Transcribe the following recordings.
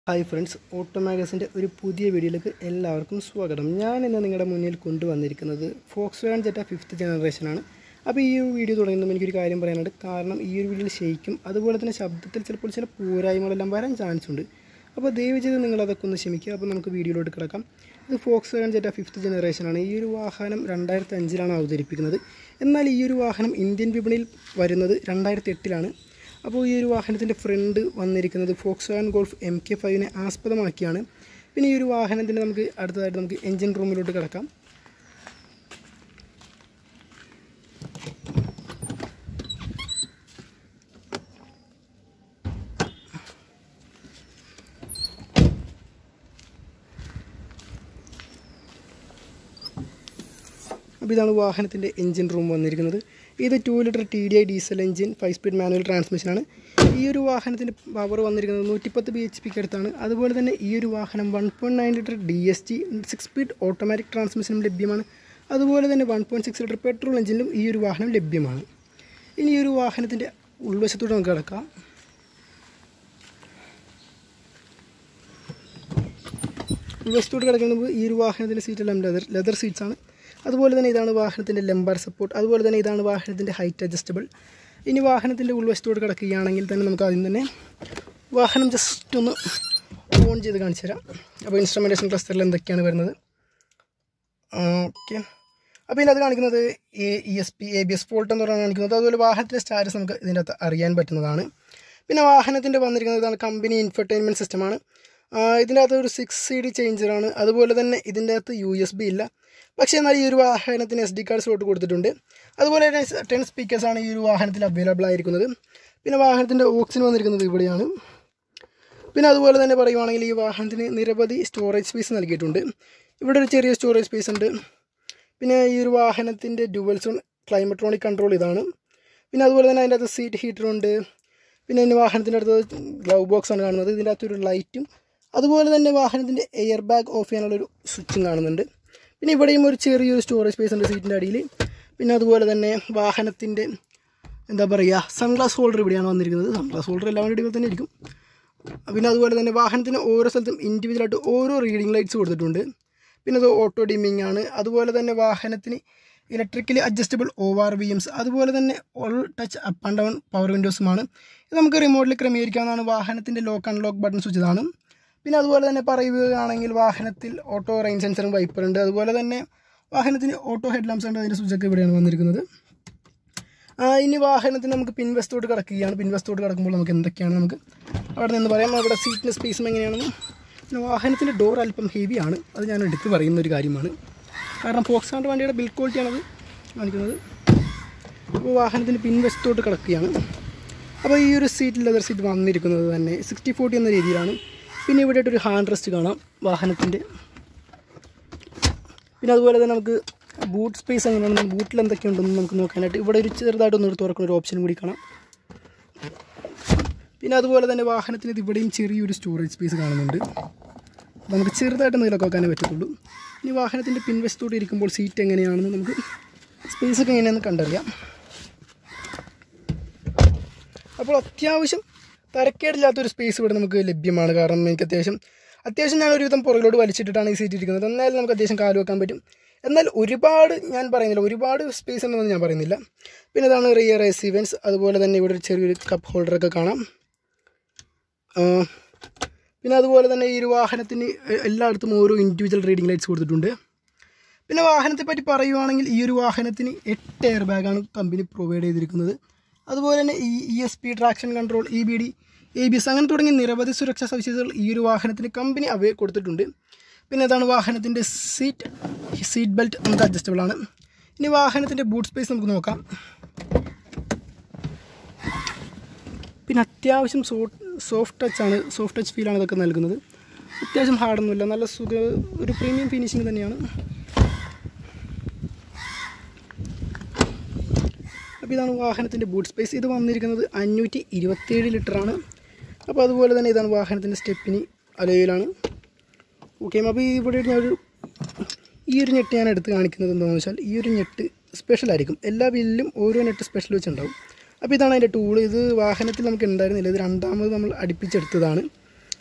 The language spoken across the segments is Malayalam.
ഹായ് ഫ്രണ്ട്സ് ഓട്ടോ മാഗസിൻ്റെ ഒരു പുതിയ വീഡിയോയിലേക്ക് എല്ലാവർക്കും സ്വാഗതം ഞാൻ ഇന്ന് നിങ്ങളുടെ മുന്നിൽ കൊണ്ടുവന്നിരിക്കുന്നത് ഫോക്സ് വാൻ ജെറ്റ ഫിഫ്ത്ത് ജനറേഷനാണ് അപ്പോൾ ഈ ഒരു വീഡിയോ തുടങ്ങുമ്പോൾ എനിക്കൊരു കാര്യം പറയാനുണ്ട് കാരണം ഈ ഒരു വീഡിയോയിൽ ഷെയ്ക്കും അതുപോലെ തന്നെ ശബ്ദത്തിൽ ചിലപ്പോൾ ചില പോരായ്മകളെല്ലാം വരാൻ ചാൻസ് ഉണ്ട് അപ്പോൾ ദയവ് ചെയ്ത് നിങ്ങൾ അതൊക്കെ ഒന്ന് ക്ഷമിക്കുക അപ്പോൾ നമുക്ക് വീഡിയോയിലോട്ട് കിടക്കാം ഇത് ഫോക്സ് വാൻ ജെറ്റ ഫിഫ്ത്ത് ജനറേഷനാണ് ഈ ഒരു വാഹനം രണ്ടായിരത്തി അഞ്ചിലാണ് അവതരിപ്പിക്കുന്നത് എന്നാൽ ഈ ഒരു വാഹനം ഇന്ത്യൻ വിപണിയിൽ വരുന്നത് രണ്ടായിരത്തി എട്ടിലാണ് അപ്പോൾ ഈ ഒരു വാഹനത്തിൻ്റെ ഫ്രണ്ട് വന്നിരിക്കുന്നത് Volkswagen Golf M K ഫൈവിനെ ആസ്പദമാക്കിയാണ് പിന്നെ ഈ ഒരു വാഹനത്തിൻ്റെ നമുക്ക് അടുത്തതായിട്ട് നമുക്ക് എൻജിൻ റൂമിലോട്ട് കിടക്കാം അപ്പോൾ ഇതാണ് വാഹനത്തിൻ്റെ എൻജിൻ റൂം വന്നിരിക്കുന്നത് ഇത് two litre T D I diesel engine five speed manual ട്രാൻസ്മിഷനാണ് ഈ ഒരു വാഹനത്തിൻ്റെ പവർ വന്നിരിക്കുന്നത് നൂറ്റിപ്പത്ത് ബി എച്ച് പിക്ക് അടുത്താണ് അതുപോലെ തന്നെ ഈ ഒരു വാഹനം one point nine litre D S T six speed automatic ട്രാൻസ്മിഷനും ലഭ്യമാണ് അതുപോലെ തന്നെ one point six litre petrol എഞ്ചിനും ഈ ഒരു വാഹനം ലഭ്യമാണ് ഇനി ഈ ഒരു വാഹനത്തിൻ്റെ ഉൾവശത്തോട്ട് നമുക്ക് കിടക്കാം ഉൾവശത്തോട്ട് കിടക്കുന്നത് ഈ ഒരു വാഹനത്തിൻ്റെ സീറ്റെല്ലാം ലെതർ ലെതർ സീറ്റ്സ് ആണ് അതുപോലെ തന്നെ ഇതാണ് വാഹനത്തിൻ്റെ ലെമ്പർ സപ്പോർട്ട് അതുപോലെ തന്നെ ഇതാണ് വാഹനത്തിൻ്റെ ഹൈറ്റ് അഡ്ജസ്റ്റബിൾ ഇനി വാഹനത്തിൻ്റെ ഉൾവശത്തോട് കിടക്കുകയാണെങ്കിൽ തന്നെ നമുക്ക് ആദ്യം തന്നെ വാഹനം ജസ്റ്റ് ഒന്ന് ഓൺ ചെയ്ത് കാണിച്ചു തരാം അപ്പോൾ ഇൻസ്ട്രുമെൻറ്റേഷൻ ക്ലസ്റ്ററിൽ എന്തൊക്കെയാണ് വരുന്നത് ഓക്കെ അപ്പോൾ ഇതിനകത്ത് കാണിക്കുന്നത് A E S P A B S fault എന്ന് പറഞ്ഞാൽ കാണിക്കുന്നത് അതുപോലെ വാഹനത്തിൻ്റെ സ്റ്റാറ്റസ് നമുക്ക് ഇതിൻ്റെ അകത്ത് അറിയാൻ പറ്റുന്നതാണ് പിന്നെ വാഹനത്തിൻ്റെ വന്നിരിക്കുന്നത് ഇതാണ് കമ്പനി ഇൻഫർടൈൻമെൻറ്റ് സിസ്റ്റമാണ് ഇതിൻ്റെ അകത്ത് ഒരു സിക്സ് സി ഡി ചേഞ്ചറാണ് അതുപോലെ തന്നെ ഇതിൻ്റെ അകത്ത് യു എസ് ബി ഇല്ല പക്ഷേ എന്നാൽ ഈ ഒരു വാഹനത്തിന് എസ് ഡി കാർഡ് സ്ലോട്ട് കൊടുത്തിട്ടുണ്ട് അതുപോലെ തന്നെ ടെൻ സ്പീക്കേഴ്സാണ് ഈ ഒരു വാഹനത്തിൽ അവൈലബിൾ ആയിരിക്കുന്നത് പിന്നെ വാഹനത്തിൻ്റെ ഓക്സിജൻ വന്നിരിക്കുന്നത് ഇവിടെയാണ് പിന്നെ അതുപോലെ തന്നെ പറയുവാണെങ്കിൽ ഈ വാഹനത്തിന് നിരവധി സ്റ്റോറേജ് സ്പേസ് നൽകിയിട്ടുണ്ട് ഇവിടെ ഒരു ചെറിയ സ്റ്റോറേജ് സ്പേസ് ഉണ്ട് പിന്നെ ഈ ഒരു വാഹനത്തിൻ്റെ ഡുവൽ സോൺ ക്ലൈമട്രോണിക് കൺട്രോൾ ഇതാണ് പിന്നെ അതുപോലെ തന്നെ അതിൻ്റെ അകത്ത് സീറ്റ് ഹീറ്റർ ഉണ്ട് പിന്നെ ഇതിൻ്റെ വാഹനത്തിൻ്റെ അടുത്ത് ഗ്ലൗ ബോക്സ് ആണ് കാണുന്നത് ഇതിൻ്റെ അകത്തൊരു ലൈറ്റും അതുപോലെ തന്നെ വാഹനത്തിൻ്റെ എയർ ബാഗ് ഓഫ് ചെയ്യാനുള്ളൊരു സ്വിച്ചും കാണുന്നുണ്ട് പിന്നെ ഇവിടെയും ഒരു ചെറിയൊരു സ്റ്റോറേജ് സ്പേസ് ഉണ്ട് സീറ്റിൻ്റെ അടിയിൽ പിന്നെ അതുപോലെ തന്നെ വാഹനത്തിൻ്റെ എന്താ പറയുക സൺഗ്ലാസ് ഹോൾഡർ ഇവിടെയാണ് വന്നിരിക്കുന്നത് സൺഗ്ലാസ് ഹോൾഡർ എല്ലാ വണ്ടികൾ തന്നെ ഇരിക്കും പിന്നെ അതുപോലെ തന്നെ വാഹനത്തിന് ഓരോ സ്ഥലത്തും ഇൻഡിവിജ്വലായിട്ട് ഓരോ റീഡിംഗ് ലൈറ്റ്സ് കൊടുത്തിട്ടുണ്ട് പിന്നെ അത് ഓട്ടോ ഡിമ്മിങ് ആണ് അതുപോലെ തന്നെ വാഹനത്തിന് electrically adjustable O R V Ms അതുപോലെ തന്നെ all touch up and down power വിൻഡോസുമാണ് ഇത് നമുക്ക് റിമോട്ടിൽ ക്രമീകരിക്കാവുന്നതാണ് വാഹനത്തിൻ്റെ ലോക്ക് അൺലോക്ക് ബട്ടൺ സ്വിച്ച് ഇതാണ് പിന്നെ അതുപോലെ തന്നെ പറയുകയാണെങ്കിൽ വാഹനത്തിൽ ഓട്ടോ റെയിൻ സെൻസറും വൈപ്പർ ഉണ്ട് അതുപോലെ തന്നെ വാഹനത്തിന് ഓട്ടോ ഹെഡ് ലാംപ്സ് ഉണ്ട് അതിൻ്റെ സ്വിച്ചൊക്കെ ഇവിടെയാണ് വന്നിരിക്കുന്നത് ഇനി വാഹനത്തിന് നമുക്ക് പിൻവശത്തോട്ട് കിടക്കുകയാണ് പിൻവശത്തോട്ട് കിടക്കുമ്പോൾ നമുക്ക് എന്തൊക്കെയാണ് നമുക്ക് അവിടെ നിന്ന് പറയാം അവിടെ സീറ്റിൻ്റെ സ്പേസും എങ്ങനെയാണെന്ന് പിന്നെ വാഹനത്തിൻ്റെ ഡോർ അല്പം ഹെവിയാണ് അത് ഞാൻ എടുത്ത് പറയുന്ന ഒരു കാര്യമാണ് കാരണം ഫോക്സാണ്ട് വണ്ടിയുടെ ബിൽഡ് ക്വാളിറ്റിയാണത് കാണിക്കുന്നത് അപ്പോൾ വാഹനത്തിന് പിൻവശത്തോട്ട് കിടക്കുകയാണ് അപ്പോൾ ഈ ഒരു സീറ്റ് ലെതർ സീറ്റ് വന്നിരിക്കുന്നത് തന്നെ സിക്സ്റ്റി ഫോർട്ടി എന്ന രീതിയിലാണ് പിന്നെ ഇവിടെ ഒരു ഹാൻഡ് റെസ്റ്റ് കാണാം വാഹനത്തിൻ്റെ പിന്നെ അതുപോലെ തന്നെ നമുക്ക് ബൂട്ട് സ്പേസ് എങ്ങനെയാണ് ബൂട്ടിൽ എന്തൊക്കെയുണ്ടെന്ന് നമുക്ക് നോക്കാനായിട്ട് ഇവിടെ ഒരു ചെറുതായിട്ടൊന്ന് എടുത്ത് തുറക്കുന്ന ഒരു ഓപ്ഷൻ കൂടി കാണാം പിന്നെ അതുപോലെ തന്നെ വാഹനത്തിന് ഇവിടെയും ചെറിയൊരു സ്റ്റോറേജ് സ്പേസ് കാണുന്നുണ്ട് നമുക്ക് ചെറുതായിട്ട് നീളൊക്കെ വെക്കാനേ പറ്റത്തുള്ളൂ ഇനി വാഹനത്തിൻ്റെ പിൻവശത്തോടെ ഇരിക്കുമ്പോൾ സീറ്റ് എങ്ങനെയാണെന്ന് നമുക്ക് സ്പേസൊക്കെ എങ്ങനെയാണെന്ന് കണ്ടറിയാം അപ്പോൾ അത്യാവശ്യം തരക്കേടില്ലാത്തൊരു സ്പേസ് ഇവിടെ നമുക്ക് ലഭ്യമാണ് കാരണം എനിക്ക് അത്യാവശ്യം അത്യാവശ്യം ഞാൻ ഒരുവിധം പുറകിലോട്ട് വലിച്ചിട്ടിട്ടാണ് ഈ സീറ്റ് ഇരിക്കുന്നത് എന്നാലും നമുക്ക് അത്യാവശ്യം കാല് വെക്കാൻ പറ്റും എന്നാൽ ഒരുപാട് ഞാൻ പറയുന്നില്ല ഒരുപാട് സ്പേസ് ഉണ്ടെന്ന് ഞാൻ പറയുന്നില്ല പിന്നെ ഇതാണ് റിയർ എസ് ഇവൻസ് അതുപോലെ തന്നെ ഇവിടെ ഒരു ചെറിയൊരു കപ്പ് ഹോൾഡറൊക്കെ കാണാം പിന്നെ അതുപോലെ തന്നെ ഈ ഒരു വാഹനത്തിന് എല്ലായിടത്തും ഓരോ ഇൻഡിവിജ്വൽ റീഡിംഗ് ലൈറ്റ്സ് കൊടുത്തിട്ടുണ്ട് പിന്നെ വാഹനത്തെ പറ്റി പറയുവാണെങ്കിൽ ഈ ഒരു വാഹനത്തിന് എട്ട് എയർ ബാഗാണ് കമ്പനി പ്രൊവൈഡ് ചെയ്തിരിക്കുന്നത് അതുപോലെ തന്നെ ഈ E S P traction control E B D A B S അങ്ങനെ തുടങ്ങിയ നിരവധി സുരക്ഷാ സവിശേഷതകൾ ഈ ഒരു വാഹനത്തിന് കമ്പനി അവയെ കൊടുത്തിട്ടുണ്ട് പിന്നെ അതാണ് വാഹനത്തിൻ്റെ സീറ്റ് സീറ്റ് ബെൽറ്റ് നമുക്ക് അഡ്ജസ്റ്റബിൾ ആണ് ഇനി വാഹനത്തിൻ്റെ ബൂട്ട് സ്പേസ് നമുക്ക് നോക്കാം പിന്നെ അത്യാവശ്യം സോ സോഫ്റ്റ് ടച്ചാണ് സോഫ്റ്റ് ടച്ച് ഫീലാണ് ഇതൊക്കെ നൽകുന്നത് അത്യാവശ്യം ഹാർഡൊന്നുമില്ല നല്ല സുഖ ഒരു പ്രീമിയം ഫിനിഷിങ് തന്നെയാണ് അപ്പോൾ ഇതാണ് വാഹനത്തിൻ്റെ ബൂട്ട് സ്പേസ് ഇത് വന്നിരിക്കുന്നത് അഞ്ഞൂറ്റി ഇരുപത്തേഴ് ലിറ്ററാണ് അപ്പോൾ അതുപോലെ തന്നെ ഇതാണ് വാഹനത്തിൻ്റെ സ്റ്റെപ്പിനി അലയിലാണ് ഓക്കെ അപ്പോൾ ഇവിടെ ഞാനൊരു ഈ ഒരു ഞെട്ട് ഞാൻ എടുത്ത് കാണിക്കുന്നത് എന്താണെന്ന് വെച്ചാൽ ഈ ഒരു ഞെട്ട് സ്പെഷ്യൽ ആയിരിക്കും എല്ലാ വീലിലും ഓരോ നെറ്റ് സ്പെഷ്യൽ വെച്ചുണ്ടാവും അപ്പോൾ ഇതാണ് അതിൻ്റെ ടൂൾ ഇത് വാഹനത്തിൽ നമുക്ക് ഉണ്ടായിരുന്നില്ല ഇത് രണ്ടാമത് നമ്മൾ അടുപ്പിച്ചെടുത്തതാണ്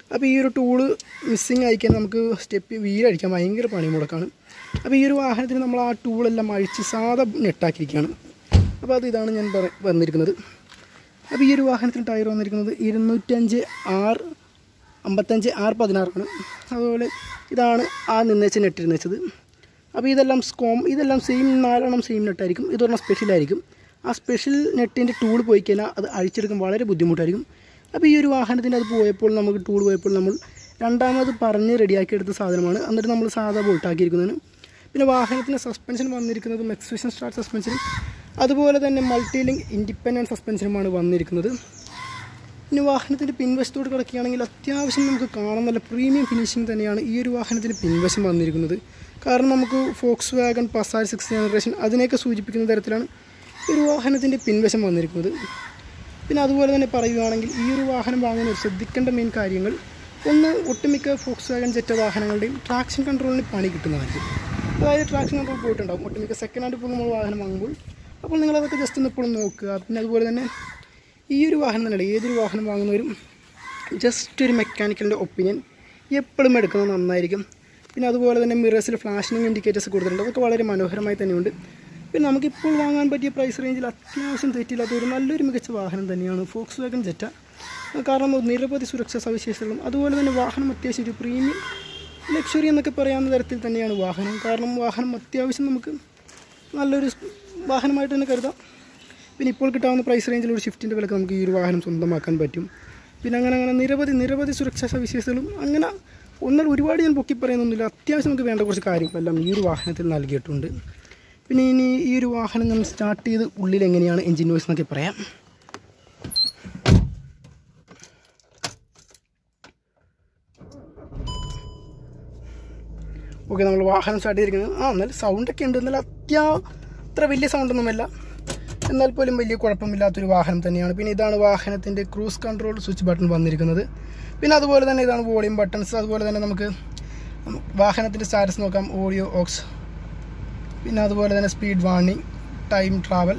അപ്പോൾ ഈ ഒരു ടൂള് മിസ്സിങ് അയക്കാൻ നമുക്ക് സ്റ്റെപ്പ് വീലടിക്കാൻ ഭയങ്കര പണി മുടക്കാണ് അപ്പോൾ ഈ ഒരു വാഹനത്തിന് നമ്മൾ ആ ടൂളെല്ലാം അഴിച്ച് സാധാ നെട്ടാക്കിയിരിക്കുകയാണ് അപ്പോൾ അത് ഇതാണ് ഞാൻ പറ വന്നിരിക്കുന്നത് അപ്പോൾ ഈ ഒരു വാഹനത്തിന് ടയർ വന്നിരിക്കുന്നത് ഇരുന്നൂറ്റഞ്ച് ആർ അമ്പത്തഞ്ച് ആർ പതിനാറാണ് അതുപോലെ ഇതാണ് ആ നിന്നേച്ച് നെട്ടിരുന്ന് വെച്ചത് അപ്പോൾ ഇതെല്ലാം സ്കോം ഇതെല്ലാം സെയിം നാലെണ്ണം സെയിം നെട്ടായിരിക്കും ഇതൊരെണ്ണം സ്പെഷ്യലായിരിക്കും ആ സ്പെഷ്യൽ നെറ്റിൻ്റെ ടൂൾ പോയി കഴിഞ്ഞാൽ അത് അഴിച്ചെടുക്കാൻ വളരെ ബുദ്ധിമുട്ടായിരിക്കും അപ്പോൾ ഈ ഒരു വാഹനത്തിൻ്റെ അത് പോയപ്പോൾ നമുക്ക് ടൂൾ പോയപ്പോൾ നമ്മൾ രണ്ടാമത് പറഞ്ഞ് റെഡിയാക്കി എടുത്ത സാധനമാണ് എന്നിട്ട് നമ്മൾ സാധാ ബോൾട്ടാക്കിയിരിക്കുന്നതിന് പിന്നെ വാഹനത്തിൻ്റെ സസ്പെൻഷൻ വന്നിരിക്കുന്നത് മെക്സ്വിഷൻ സ്റ്റാർട്ട് സസ്പെൻഷനും അതുപോലെ തന്നെ മൾട്ടി ലിങ്ക് ഇൻഡിപെൻഡൻറ്റ് സസ്പെൻഷനുമാണ് വന്നിരിക്കുന്നത് ഇനി വാഹനത്തിൻ്റെ പിൻവശത്തോട് കിടക്കുകയാണെങ്കിൽ അത്യാവശ്യം നമുക്ക് കാണാൻ നല്ല പ്രീമിയം ഫിനിഷിംഗ് തന്നെയാണ് ഈ ഒരു വാഹനത്തിന് പിൻവശം വന്നിരിക്കുന്നത് കാരണം നമുക്ക് Volkswagen Passat six generation അതിനെയൊക്കെ സൂചിപ്പിക്കുന്ന തരത്തിലാണ് ഈ ഒരു വാഹനത്തിൻ്റെ പിൻവശം വന്നിരിക്കുന്നത് പിന്നെ അതുപോലെ തന്നെ പറയുകയാണെങ്കിൽ ഈ ഒരു വാഹനം വാങ്ങുന്നവർ ശ്രദ്ധിക്കേണ്ട മെയിൻ കാര്യങ്ങൾ ഒന്ന് ഒട്ടുമിക്ക ഫോക്സ് വാഗൺ ജെറ്റ വാഹനങ്ങളുടെയും ട്രാക്ഷൻ കൺട്രോളിന് പണി കിട്ടുന്നതായിരിക്കും അതായത് ട്രാക്ഷൻ കൺട്രോൾ പോയിട്ടുണ്ടാവും ഒട്ടുമിക്ക സെക്കൻഡ് ഹാൻഡ് ഇപ്പോൾ നമ്മൾ വാഹനം വാങ്ങുമ്പോൾ അപ്പോൾ നിങ്ങളതൊക്കെ ജസ്റ്റ് ഒന്ന് ഇപ്പോഴും നോക്കുക പിന്നെ അതുപോലെ തന്നെ ഈ ഒരു വാഹനം തന്നെ ഏതൊരു വാഹനം വാങ്ങുന്നവരും ജസ്റ്റ് ഒരു മെക്കാനിക്കലിൻ്റെ ഒപ്പീനിയൻ എപ്പോഴും എടുക്കുന്നത് നന്നായിരിക്കും പിന്നെ അതുപോലെ തന്നെ മിറേഴ്സിൽ ഫ്ലാഷിനിങ് ഇൻഡിക്കേറ്റേഴ്സ് കൊടുത്തിട്ടുണ്ട് അതൊക്കെ വളരെ മനോഹരമായി തന്നെയുണ്ട് പിന്നെ നമുക്കിപ്പോൾ വാങ്ങാൻ പറ്റിയ പ്രൈസ് റേഞ്ചിൽ അത്യാവശ്യം തെറ്റില്ലാത്ത ഒരു നല്ലൊരു മികച്ച വാഹനം തന്നെയാണ് ഫോക്സ് വാഗൺ ജെറ്റ കാരണം നിരവധി സുരക്ഷാ സവിശേഷതകളും അതുപോലെ തന്നെ വാഹനം അത്യാവശ്യം ഒരു പ്രീമിയം ലക്ഷറി എന്നൊക്കെ പറയാവുന്ന തരത്തിൽ തന്നെയാണ് വാഹനം കാരണം വാഹനം അത്യാവശ്യം നമുക്ക് നല്ലൊരു വാഹനമായിട്ട് തന്നെ കരുതാം പിന്നെ ഇപ്പോൾ കിട്ടാവുന്ന പ്രൈസ് റേഞ്ചിൽ ഒരു ഷിഫ്റ്റിൻ്റെ വിലക്ക് നമുക്ക് ഈ ഒരു വാഹനം സ്വന്തമാക്കാൻ പറ്റും പിന്നെ അങ്ങനെ അങ്ങനെ നിരവധി നിരവധി സുരക്ഷാ സവിശേഷതകളും അങ്ങനെ ഒന്നാൽ ഒരുപാട് ഞാൻ പൊക്കി പറയുന്നൊന്നുമില്ല അത്യാവശ്യം നമുക്ക് വേണ്ട കുറച്ച് കാര്യങ്ങളെല്ലാം ഈ ഒരു വാഹനത്തിൽ നൽകിയിട്ടുണ്ട് പിന്നെ ഇനി ഈ ഒരു വാഹനം നമ്മൾ സ്റ്റാർട്ട് ചെയ്ത് ഉള്ളിൽ എങ്ങനെയാണ് എൻജിൻ നോയ്സ് എന്നൊക്കെ പറയാം ഓക്കെ നമ്മൾ വാഹനം സ്റ്റാർട്ട് ചെയ്തിരിക്കുന്നത് ആ എന്നാൽ സൗണ്ടൊക്കെ ഉണ്ട് എന്നാൽ അത്യാ അത്ര വലിയ സൗണ്ടൊന്നുമല്ല എന്നാൽ പോലും വലിയ കുഴപ്പമില്ലാത്തൊരു വാഹനം തന്നെയാണ് പിന്നെ ഇതാണ് വാഹനത്തിൻ്റെ ക്രൂസ് കൺട്രോൾ സ്വിച്ച് ബട്ടൺ വന്നിരിക്കുന്നത് പിന്നെ അതുപോലെ തന്നെ ഇതാണ് വോളിയം ബട്ടൺസ് അതുപോലെ തന്നെ നമുക്ക് വാഹനത്തിൻ്റെ സ്റ്റാറ്റസ് നോക്കാം ഓഡിയോ ഓക്സ് പിന്നെ അതുപോലെ തന്നെ സ്പീഡ് വാർണിംഗ് ടൈം ട്രാവൽ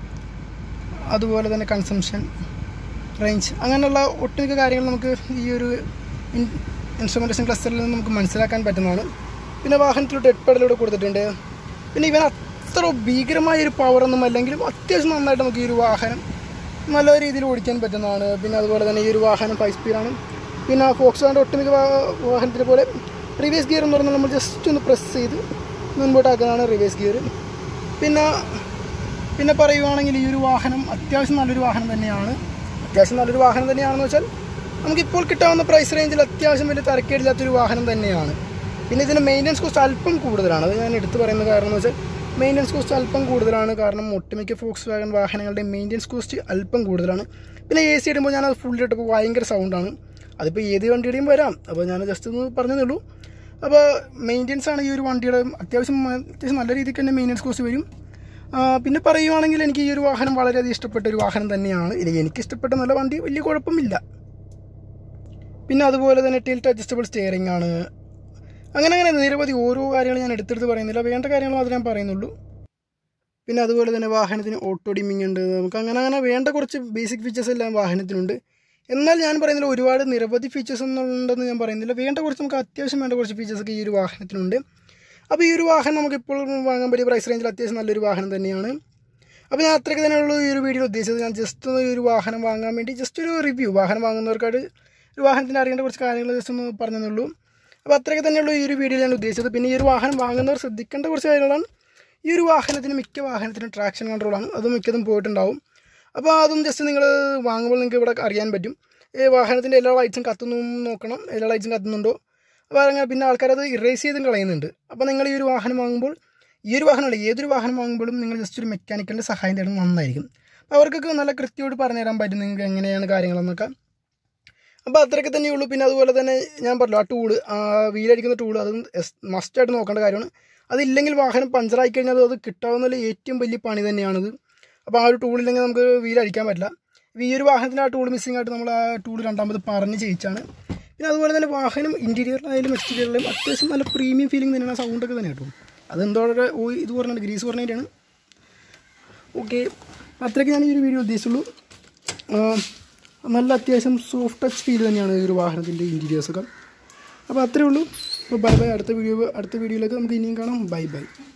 അതുപോലെ തന്നെ കൺസംഷൻ റേഞ്ച് അങ്ങനെയുള്ള ഒട്ടുമിക്ക കാര്യങ്ങൾ നമുക്ക് ഈ ഒരു ഇൻസ്ട്രുമെൻറ്റേഷൻ ക്ലസ്റ്ററിൽ നിന്ന് നമുക്ക് മനസ്സിലാക്കാൻ പറ്റുന്നതാണ് പിന്നെ വാഹനത്തിൽ ഡെഡ് പെഡലൂടെ കൊടുത്തിട്ടുണ്ട് പിന്നെ ഇവൻ അത്ര ഭീകരമായ ഒരു പവറൊന്നും അല്ലെങ്കിലും അത്യാവശ്യം നന്നായിട്ട് നമുക്ക് ഈ ഒരു വാഹനം നല്ല രീതിയിൽ ഓടിക്കാൻ പറ്റുന്നതാണ് പിന്നെ അതുപോലെ തന്നെ ഈ ഒരു വാഹനം ഫൈവ് സ്പീഡാണ് പിന്നെ ഫോക്സ് വാൻ്റെ ഒട്ടുമിക്ക വാ- വാഹനത്തിനെ പോലെ റിവേഴ്സ് ഗിയർ എന്ന് പറഞ്ഞാൽ നമ്മൾ ജസ്റ്റ് ഒന്ന് പ്രസ് ചെയ്ത് മുൻപോട്ടാക്കുന്നതാണ് റിവേഴ്സ് ഗിയർ പിന്നെ പിന്നെ പറയുവാണെങ്കിൽ ഈ ഒരു വാഹനം അത്യാവശ്യം നല്ലൊരു വാഹനം തന്നെയാണ് അത്യാവശ്യം നല്ലൊരു വാഹനം തന്നെയാണെന്ന് വെച്ചാൽ നമുക്കിപ്പോൾ കിട്ടാവുന്ന പ്രൈസ് റേഞ്ചിൽ അത്യാവശ്യം വലിയ തരക്കേടില്ലാത്തൊരു വാഹനം തന്നെയാണ് പിന്നെ ഇതിന് മെയിൻ്റനൻസ് കോസ്റ്റ് അല്പം കൂടുതലാണ് അത് ഞാൻ എടുത്തു പറയുന്ന കാരണം എന്ന് വെച്ചാൽ മെയിൻ്റനൻസ് കോസ്റ്റ് അല്പം കൂടുതലാണ് കാരണം ഒട്ടുമിക്ക ഫോക്സ് വാഗൺ വാഹനങ്ങളുടെ മെയിൻ്റനൻസ് കോസ്റ്റ് അല്പം കൂടുതലാണ് പിന്നെ എ സി ഇടുമ്പോൾ ഞാനത് ഫുള്ള് ഇട്ടപ്പോൾ ഭയങ്കര സൗണ്ടാണ് അതിപ്പോൾ ഏത് വണ്ടിയുടെയും വരാം അപ്പോൾ ഞാൻ ജസ്റ്റ് ഒന്ന് പറഞ്ഞതേ ഉള്ളൂ അപ്പോൾ മെയിൻ്റനൻസ് ആണ് ഈ ഒരു വണ്ടിയുടെ അത്യാവശ്യം അത്യാവശ്യം നല്ല രീതിക്ക് തന്നെ മെയിൻ്റനൻസ് കോസ്റ്റ് വരും ആ, പിന്നെ പറയുവാണെങ്കിൽ എനിക്ക് ഈ ഒരു വാഹനം വളരെയധികം ഇഷ്ടപ്പെട്ട ഒരു വാഹനം തന്നെയാണ് ഇനി എനിക്ക് ഇഷ്ടപ്പെട്ട നല്ല വണ്ടി വലിയ കുഴപ്പമില്ല പിന്നെ അതുപോലെ തന്നെ ടിൽറ്റ് അഡ്ജസ്റ്റബിൾ സ്റ്റിയറിംഗ് ആണ് അങ്ങനെ അങ്ങനെ നിരവധി ഓരോ കാര്യങ്ങൾ ഞാൻ എടുത്തെടുത്ത് പറയുന്നില്ല വേണ്ട കാര്യങ്ങൾ മാത്രമേ ഞാൻ പറയുന്നുള്ളൂ പിന്നെ അതുപോലെ തന്നെ വാഹനത്തിന് ഓട്ടോ ഡിമ്മിങ് ഉണ്ട് നമുക്ക് അങ്ങനെ അങ്ങനെ വേണ്ട കുറച്ച് ബേസിക് ഫീച്ചേഴ്സ് എല്ലാം വാഹനത്തിനുണ്ട് എന്നാൽ ഞാൻ പറയുന്നില്ല ഒരുപാട് നിരവധി ഫീച്ചേഴ്സ് ഉണ്ടെന്ന് ഞാൻ പറയുന്നില്ല വേണ്ട കുറച്ച് നമുക്ക് അത്യാവശ്യം വേണ്ട കുറച്ച് ഫീച്ചേഴ്സൊക്കെ ഈ ഒരു വാഹനത്തിനുണ്ട് അപ്പോൾ ഈ ഒരു വാഹനം നമുക്കിപ്പോൾ വാങ്ങാൻ പറ്റിയ പ്രൈസ് റേഞ്ചിൽ അത്യാവശ്യം നല്ലൊരു വാഹനം തന്നെയാണ് അപ്പോൾ ഞാൻ അത്രയ്ക്ക് തന്നെയുള്ളൂ ഈ ഒരു വീഡിയോ ഉദ്ദേശിച്ചത് ഞാൻ ജസ്റ്റ് ഒന്ന് ഈ ഒരു വാഹനം വാങ്ങാൻ വേണ്ടി ജസ്റ്റ് ഒരു റിവ്യൂ വാഹനം വാങ്ങുന്നവർക്കായിട്ട് ഒരു വാഹനത്തിന് അറിയേണ്ട കുറച്ച് കാര്യങ്ങൾ ജസ്റ്റ് ഒന്ന് പറഞ്ഞെന്നുള്ളൂ അപ്പോൾ അത്രയ്ക്ക് തന്നെയുള്ളൂ ഈ ഒരു വീഡിയോയിൽ ഞാൻ ഉദ്ദേശിച്ചത് പിന്നെ ഈ ഒരു വാഹനം വാങ്ങുന്നവർ ശ്രദ്ധിക്കേണ്ട കുറച്ച് കാര്യങ്ങളാണ് ഈ ഒരു വാഹനത്തിന് മിക്ക വാഹനത്തിനും ട്രാക്ഷൻ കൺട്രോളാണ് അത് മിക്കതും പോയിട്ടുണ്ടാവും അപ്പോൾ അതും ജസ്റ്റ് നിങ്ങൾ വാങ്ങുമ്പോൾ നിങ്ങൾക്ക് ഇവിടെ അറിയാൻ പറ്റും ഈ വാഹനത്തിൻ്റെ എല്ലാ ലൈറ്റ്സും കത്തുന്നു നോക്കണം എല്ലാ ലൈറ്റ്സും കത്തുന്നുണ്ടോ അപ്പോൾ അങ്ങനെ പിന്നെ ആൾക്കാരത് ഇറേസ് ചെയ്തും കളയുന്നുണ്ട് അപ്പോൾ നിങ്ങൾ ഈ ഒരു വാഹനം വാങ്ങുമ്പോൾ ഈ ഒരു വാഹനമല്ല ഏതൊരു വാഹനം വാങ്ങുമ്പോഴും നിങ്ങൾ ജസ്റ്റ് ഒരു മെക്കാനിക്കലിൻ്റെ സഹായം തേടുന്നത് നന്നായിരിക്കും അപ്പോൾ അവർക്കൊക്കെ നല്ല കൃത്യമായിട്ട് പറഞ്ഞു തരാൻ പറ്റും നിങ്ങൾക്ക് എങ്ങനെയാണ് കാര്യങ്ങളെന്നൊക്കെ അപ്പോൾ അത്രയൊക്കെ തന്നെയുള്ളൂ പിന്നെ അതുപോലെ തന്നെ ഞാൻ പറഞ്ഞു ആ ടൂള് ആ വീലടിക്കുന്ന ടൂള് അത് മസ്റ്റായിട്ട് നോക്കേണ്ട കാര്യമാണ് അതില്ലെങ്കിൽ വാഹനം പഞ്ചറായി കഴിഞ്ഞാൽ അത് കിട്ടാവുന്ന ഏറ്റവും വലിയ പണി തന്നെയാണത് അപ്പോൾ ആ ഒരു ടൂളില്ലെങ്കിൽ നമുക്ക് വീലടിക്കാൻ പറ്റില്ല ഇപ്പോൾ ഈ ഒരു വാഹനത്തിന് ആ ടൂൾ മിസ്സിംഗ് ആയിട്ട് നമ്മൾ ആ ടൂൾ രണ്ടാമത് പറഞ്ഞ് ചെയ്യിച്ചാണ് പിന്നെ അതുപോലെ തന്നെ വാഹനം ഇൻറ്റീരിയറിലായാലും എക്സ്റ്റീരിയറിലും അത്യാവശ്യം നല്ല പ്രീമിയം ഫീലിംഗ് തന്നെയാണ് ആ സൗണ്ടൊക്കെ തന്നെ കേട്ടോ അതെന്തോടെ ഓ ഇത് പറഞ്ഞിട്ട് ഗ്രീസ് പറഞ്ഞിട്ടാണ് ഓക്കെ അത്രയ്ക്ക് ഞാൻ ഈ ഒരു വീഡിയോ ഉദ്ദേശിച്ചുള്ളൂ ആ, നല്ല അത്യാവശ്യം സോഫ്റ്റ് ടച്ച് ഫീൽ തന്നെയാണ് ഈ ഒരു വാഹനത്തിൻ്റെ ഇൻറ്റീരിയേഴ്സൊക്കെ അപ്പോൾ അത്രേ ഉള്ളൂ അപ്പോൾ ബൈ ബൈ അടുത്ത വീഡിയോ അടുത്ത വീഡിയോയിലേക്ക് നമുക്ക് ഇനിയും കാണാം ബൈ ബൈ